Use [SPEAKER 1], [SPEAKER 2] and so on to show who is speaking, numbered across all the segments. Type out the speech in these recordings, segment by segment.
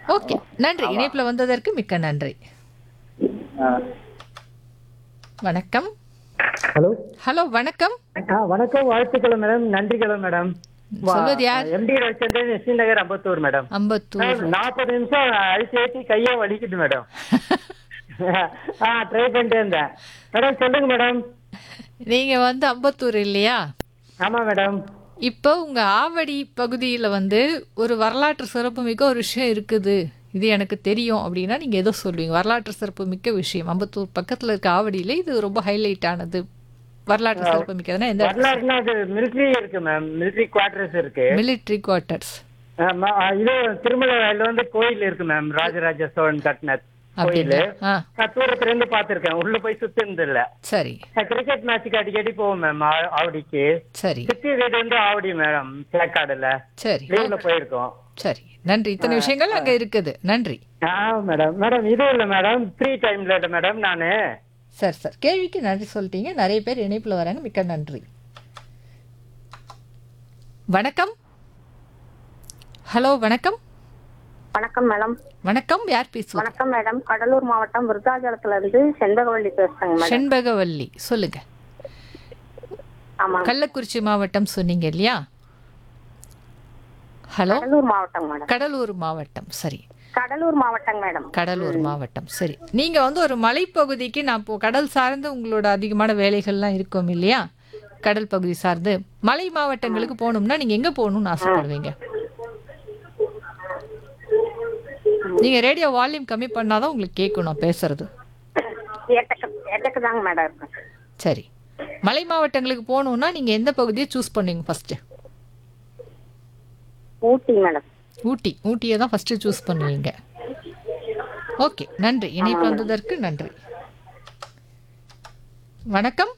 [SPEAKER 1] Okay நன்றி இணைப்புல வந்ததற்கு மிக்க நன்றி வணக்கம்
[SPEAKER 2] ஹலோ
[SPEAKER 1] ஹலோ வணக்கம்
[SPEAKER 2] ஆ வணக்கம் வாழ்த்துக்கள் மேடம் நன்றிகள் மேடம்
[SPEAKER 1] சொல்வது யார்
[SPEAKER 2] MD Ravichandran ST Nagar Ambattur madam
[SPEAKER 1] Ambattur
[SPEAKER 2] நாற்பது நிமிஷம் அழிச்சு ஏற்றி கையை வலிக்குது மேடம் ஆ ட்ரை பண்ணிட்டே இருந்தேன் மேடம் சொல்லுங்க மேடம்
[SPEAKER 1] நீங்க வந்து அம்பத்தூர் இல்லையா
[SPEAKER 2] ஆமா மேடம்
[SPEAKER 1] இப்போ உங்க ஆவடி பகுதியில வந்து ஒரு வரலாற்று சிறப்புமிக்க ஒரு விஷயம் இருக்குது இது எனக்கு தெரியும் அப்படின்னா நீங்க எதோ சொல்லுவீங்க வரலாற்று சிறப்புமிக்க விஷயம் அம்பத்தூர் பக்கத்துல இருக்க ஆவடியில இது ரொம்ப ஹைலைட் ஆனது வரலாற்று சிறப்புமிக்கதுன்னா எந்த
[SPEAKER 2] வரலாறுனா அது மிலிட்ரி இருக்கு மேம் மிலிட்ரி குவார்டர்ஸ் இருக்கு
[SPEAKER 1] மிலிட்ரி குவார்ட்டர்ஸ்
[SPEAKER 2] ஆமா, ஆ, இது திருமலையில வந்து கோயில் இருக்கு மேம் ராஜராஜ சோழன் கட்டின கோயில்
[SPEAKER 1] அப்படிங்களா ஆ
[SPEAKER 2] நான் தூரத்துல இருந்து பாத்திருக்கேன் உள்ள போய் சுத்தினது இல்ல
[SPEAKER 1] சரி
[SPEAKER 2] கிரிக்கெட் மேட்சுக்கு அடிக்கடி போவோம் மேம் ஆவடிக்கு
[SPEAKER 1] சரி
[SPEAKER 2] சித்தி வீடு வந்து ஆவடி மேடம் சேக்காடுல
[SPEAKER 1] சரி
[SPEAKER 2] லீவ்ல போயிருக்கோம்
[SPEAKER 1] சரி நன்றி இத்தனை விஷயங்கள் அங்க இருக்குது நன்றி
[SPEAKER 2] ஆ மேடம் மேடம் இது இல்ல மேடம் ஃப்ரீ டைம்ல இல்ல மேடம் நானு
[SPEAKER 1] சரி சார் கேள்விக்கு நன்றி சொல்லிட்டீங்க நிறைய பேர் இணைப்புல வராங்க மிக்க நன்றி வணக்கம் ஹலோ வணக்கம்
[SPEAKER 3] வணக்கம் மேடம்
[SPEAKER 1] வணக்கம் யார் பேசுவது
[SPEAKER 3] வணக்கம் மேடம் கடலூர் மாவட்டம் விருத்தாச்சலத்துல இருந்து செண்பகவள்ளி பேசுறேங்க மேடம்
[SPEAKER 1] செண்பகவல்லி சொல்லுங்க
[SPEAKER 3] ஆமாங்க
[SPEAKER 1] கள்ளக்குறிச்சி மாவட்டம் சொன்னீங்க இல்லையா ஹலோ
[SPEAKER 3] கடலூர் மாவட்டம் மேடம்
[SPEAKER 1] கடலூர் மாவட்டம் சரி
[SPEAKER 3] கடலூர் மாவட்டம் மேடம்
[SPEAKER 1] கடலூர் மாவட்டம் சரி நீங்க வந்து ஒரு மலைப்பகுதிக்கு நான் இப்போ கடல் சார்ந்து உங்களோட அதிகமான வேலைகள்லாம் இருக்கும் இல்லையா கடல் பகுதி சார்ந்து மலை மாவட்டங்களுக்கு போகணும்னா நீங்க எங்க போகணும்னு ஆசைப்படுவீங்க நீங்க ரேடியோ வால்யூம் கம்மி பண்ணாதான் உங்களுக்கு கேட்கும் நான் பேசுறது
[SPEAKER 3] ஏட்டக்கு ஏட்டக்கு தாங்க மேடம் இருக்கேன்
[SPEAKER 1] சரி மலை மாவட்டங்களுக்கு போகணும்னா நீங்க எந்த பகுதியை சூஸ் பண்ணுவீங்க ஃபர்ஸ்ட்
[SPEAKER 3] ஊட்டி மேடம்
[SPEAKER 1] ஊட்டி ஊட்டியை தான் ஃபர்ஸ்ட் சூஸ் பண்ணுவீங்க ஓகே நன்றி இணைப்பு வந்ததற்கு நன்றி வணக்கம்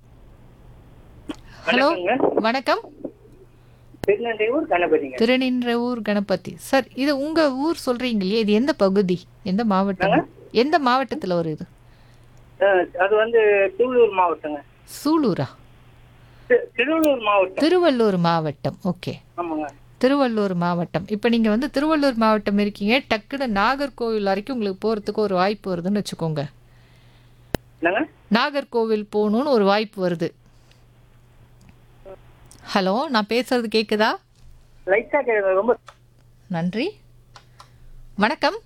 [SPEAKER 1] ஹலோ வணக்கம்
[SPEAKER 2] திருநெல்வேலூர் கணபதிங்க
[SPEAKER 1] திருநின்றவூர் கணபதி சார் இது உங்க ஊர் சொல்றீங்க இல்லையா இது எந்த பகுதி எந்த மாவட்டம் எந்த மாவட்டத்துல ஒரு இது
[SPEAKER 2] அது வந்து திருவள்ளூர் மாவட்டங்க
[SPEAKER 1] சூலூரா
[SPEAKER 2] திருவள்ளூர் மாவட்டம்
[SPEAKER 1] திருவள்ளூர் மாவட்டம் ஓகே
[SPEAKER 2] ஆமாங்க
[SPEAKER 1] திருவள்ளூர் மாவட்டம் இப்போ நீங்கள் வந்து திருவள்ளூர் மாவட்டம் இருக்கீங்க டக்குன்னு நாகர்கோவில் வரைக்கும் உங்களுக்கு போகிறதுக்கு ஒரு வாய்ப்பு வருதுன்னு வச்சுக்கோங்க
[SPEAKER 2] என்னங்க
[SPEAKER 1] நாகர்கோவில் போகணுன்னு ஒரு வாய்ப்பு வருது ஹலோ நான் பேசுறது கேட்குதா
[SPEAKER 2] லைட்டா கேக்குது ரொம்ப
[SPEAKER 1] நன்றி வணக்கம்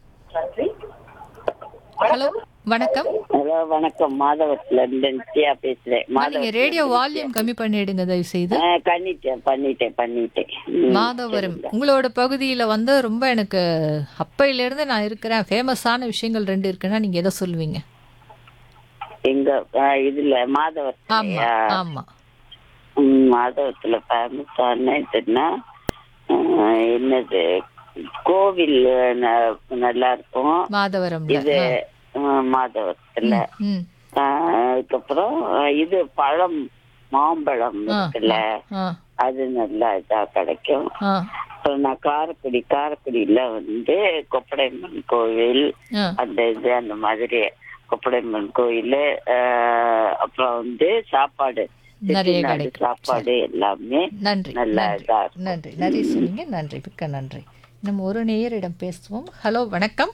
[SPEAKER 1] ஹலோ வணக்கம்
[SPEAKER 4] ஹலோ வணக்கம் மாதவத்துல இருந்து நித்யா பேசுறேன்
[SPEAKER 1] நீங்கள் ரேடியோ வால்யூம் கம்மி பண்ணிடுங்க தயவு செய்து
[SPEAKER 4] ஆ, பண்ணிட்டேன் பண்ணிட்டேன் பண்ணிட்டேன் ம்.
[SPEAKER 1] மாதவரம் உங்களோட பகுதியில் வந்து ரொம்ப எனக்கு அப்பையிலேருந்து நான் இருக்கிறேன் ஃபேமஸான விஷயங்கள் ரெண்டு இருக்குன்னா நீங்கள் எதை சொல்லுவீங்க
[SPEAKER 4] எங்க ஆ, இதுல
[SPEAKER 1] ஆமாம்
[SPEAKER 4] மாதவத்துல
[SPEAKER 1] ஆமாம்
[SPEAKER 4] மாதவத்துல ஃபேமஸான இதுன்னா ஆ, என்னது கோவில் ந- நல்லா இருக்கும்
[SPEAKER 1] மாதவரம்ல
[SPEAKER 4] இது ஆ, மாதவத்துல
[SPEAKER 1] ம்
[SPEAKER 4] ஆ, அதுக்கப்புறம் ஆ, இது பழம் மாம்பழம்
[SPEAKER 1] ஆ,
[SPEAKER 4] இருக்குல்ல
[SPEAKER 1] ஆ
[SPEAKER 4] அது நல்லா இதா கிடைக்கும்
[SPEAKER 1] ஆ
[SPEAKER 4] அப்புறம் நான் காரக்குடி காரக்குடியில வந்து கொப்படைம்மன் கோவில்
[SPEAKER 1] ஆ
[SPEAKER 4] அந்த இது அந்த மாதிரி கொப்படைம்மன் கோயில் அப்புறம் வந்து சாப்பாடு
[SPEAKER 1] நிறைய
[SPEAKER 4] செட்டிநாடு
[SPEAKER 1] கிடைக்கும்.
[SPEAKER 4] சாப்பாடு எல்லாமே
[SPEAKER 1] நன்றி
[SPEAKER 4] நல்லா
[SPEAKER 1] நன்றி
[SPEAKER 4] இதா இருக்கும்.
[SPEAKER 1] நன்றி நிறைய சொன்னீங்க நன்றி மிக்க நன்றி நம்ம ஒரு நேயரிடம் பேசுவோம் ஹலோ வணக்கம்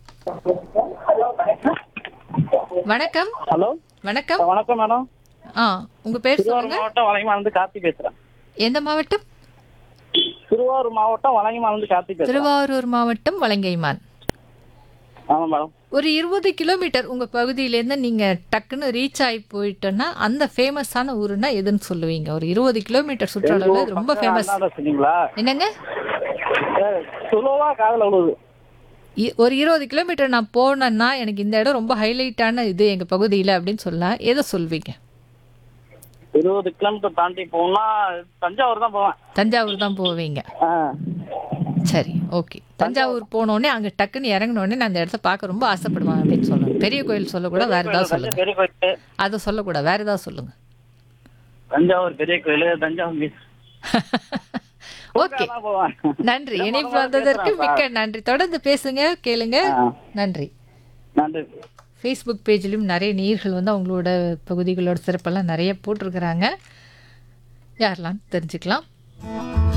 [SPEAKER 1] வணக்கம்
[SPEAKER 2] ஹலோ
[SPEAKER 1] வணக்கம்
[SPEAKER 2] வணக்கம் மேடம்
[SPEAKER 1] ஆ உங்க பேர்
[SPEAKER 2] திருவாரூர்
[SPEAKER 1] சொல்லுங்க
[SPEAKER 2] மாவட்டம் வழங்கிமா இருந்து கார்த்தி பேசுறேன்
[SPEAKER 1] எந்த மாவட்டம்
[SPEAKER 2] திருவாரூர் மாவட்டம் வழங்கிமா இருந்து கார்த்தி பேசுறேன்
[SPEAKER 1] திருவாரூர் மாவட்டம் வலங்கைமான்
[SPEAKER 2] ஆமா மேடம்
[SPEAKER 1] ஒரு இருபது கிலோமீட்டர் உங்க பகுதியிலேருந்து நீங்க டக்குன்னு ரீச் ஆகி போயிட்டோன்னா அந்த ஃபேமஸான ஊருன்னா எதுன்னு சொல்லுவீங்க ஒரு இருபது கிலோமீட்டர் சுற்றளவுல இது ரொம்ப ஃபேமஸ்
[SPEAKER 2] சொன்னீங்களா
[SPEAKER 1] என்னங்க
[SPEAKER 2] சுலோவா காதல விழுது
[SPEAKER 1] இ- ஒரு இருபது கிலோமீட்டர் நான் போனேன்னா எனக்கு இந்த இடம் ரொம்ப ஹைலைட்டான இது எங்க பகுதியில் அப்படின்னு சொல்லலாம் எதை சொல்வீங்க
[SPEAKER 2] இருபது கிலோமீட்டர் தாண்டி போனா தஞ்சாவூர் தான் போவேன்
[SPEAKER 1] தஞ்சாவூர் தான் போவீங்க
[SPEAKER 2] ஆ.
[SPEAKER 1] சரி ஓகே தஞ்சாவூர் போனோடனே அங்கே டக்குன்னு இறங்கினோடனே நான் அந்த இடத்த பார்க்க ரொம்ப ஆசைப்படுவேன் அப்படின்னு சொல்லணும் பெரிய கோயில் சொல்லக்கூடாது வேற ஏதாவது சொல்லுங்க
[SPEAKER 2] பெரிய கோயில்
[SPEAKER 1] அதை சொல்லக்கூடாது வேற ஏதாவது சொல்லுங்க
[SPEAKER 2] தஞ்சாவூர் பெரிய கோயில் தஞ்சாவூர் beach.
[SPEAKER 1] ஓகே
[SPEAKER 2] தான் போவேன்
[SPEAKER 1] நன்றி
[SPEAKER 2] நான்
[SPEAKER 1] இணைப்பு
[SPEAKER 2] முதல்ல
[SPEAKER 1] வந்ததற்கு
[SPEAKER 2] பேசுறேன்
[SPEAKER 1] மிக்க நன்றி தொடர்ந்து பேசுங்க கேளுங்க
[SPEAKER 2] ஆ.
[SPEAKER 1] நன்றி
[SPEAKER 2] நன்றி
[SPEAKER 1] ஃபேஸ்புக் பேஜ்லையும் நிறைய நீர்கள் வந்து அவங்களோட பகுதிகளோட சிறப்பெல்லாம் நிறைய போட்டிருக்கிறாங்க யாரெல்லாம் தெரிஞ்சுக்கலாம்